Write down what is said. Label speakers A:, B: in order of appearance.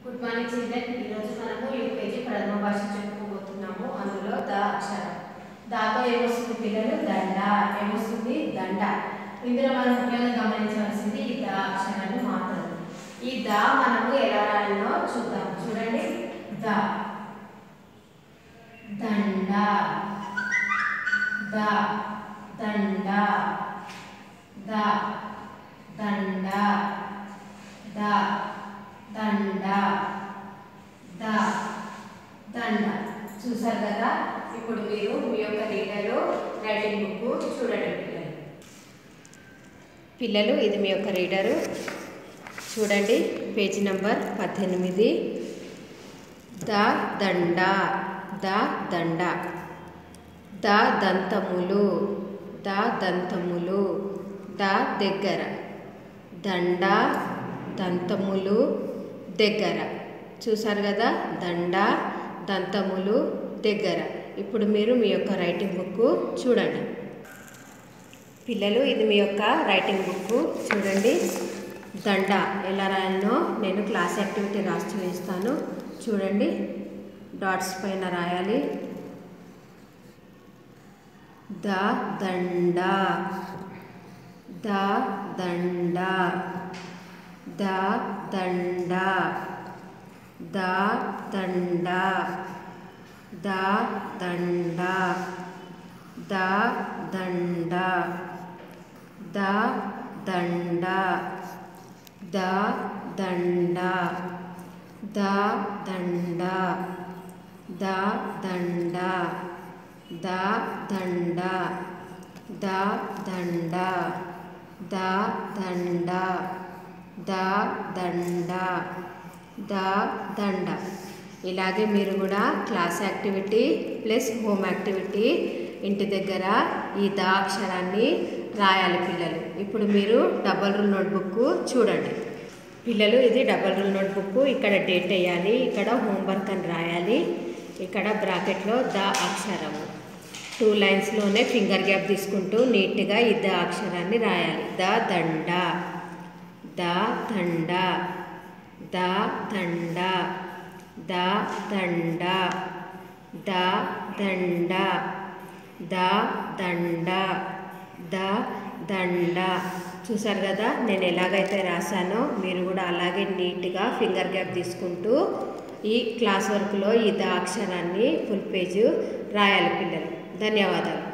A: good morning children ఈరోజు మనము UKG ప్రథమ భాష చెప్పుకోబోతున్నాము అందులో ద అక్షరం దాతో ఏమొస్తుంది పిల్లలు దండ ఏమొస్తుంది దండ ఇందులో మనం ముఖ్యంగా గమనించవలసింది ఈ ద అక్షరాన్ని మాత్రం ఈ ద మనము ఎలా రాయాలో చూద్దాం చూడండి ద దండ ద దండ ద దండ ద దండ ద దండ చూసారు కదా ఇప్పుడు మీరు మీ యొక్క రీడరు రైటింగ్ బుక్ చూడండి పిల్లలు పిల్లలు ఇది మీ యొక్క రీడరు చూడండి పేజీ నంబర్ పద్దెనిమిది ద దండ ద దండ ద దంతములు ద దంతములు ద దగ్గర దండ దంతములు దగ్గర చూసారు కదా దండ దంతములు దగ్గర ఇప్పుడు మీరు మీ యొక్క రైటింగ్ బుక్ చూడండి పిల్లలు ఇది మీ యొక్క రైటింగ్ బుక్ చూడండి దండ ఎలా రాయాలనో నేను క్లాస్ యాక్టివిటీ రాసి చూపిస్తాను చూడండి డాట్స్ పైన రాయాలి ద దండ ద దండ ద దండ ద దండ ద దండ ద దండ ద దండ ద దండ ద దండ ద దండ ద దండ ద దండ ద దండ ద దండ ద దండ ఇలాగే మీరు కూడా class activity plus home activity ఇంటి దగ్గర ఈ ద అక్షరాన్ని రాయాలి పిల్లలు ఇప్పుడు మీరు డబల్ రూల్ నోట్బుక్ చూడండి పిల్లలు ఇది డబల్ రూల్ నోట్బుక్ ఇక్కడ డేట్ వేయాలి ఇక్కడ హోంవర్క్ అని రాయాలి ఇక్కడ బ్రాకెట్లో ద అక్షరము టూ లైన్స్లోనే ఫింగర్ గ్యాప్ తీసుకుంటూ నీట్గా ఈ ద అక్షరాన్ని రాయాలి ద దండ ద దండ ద దండ ద దండ ద దండ ద దండ ద దండ చూసారు కదా నేను ఎలాగైతే రాశానో మీరు కూడా అలాగే నీట్గా ఫింగర్ గ్యాప్ తీసుకుంటూ ఈ క్లాస్ వర్క్లో ఈ ద అక్షరాన్ని ఫుల్ పేజ్ రాయాలి పిల్లలు ధన్యవాదాలు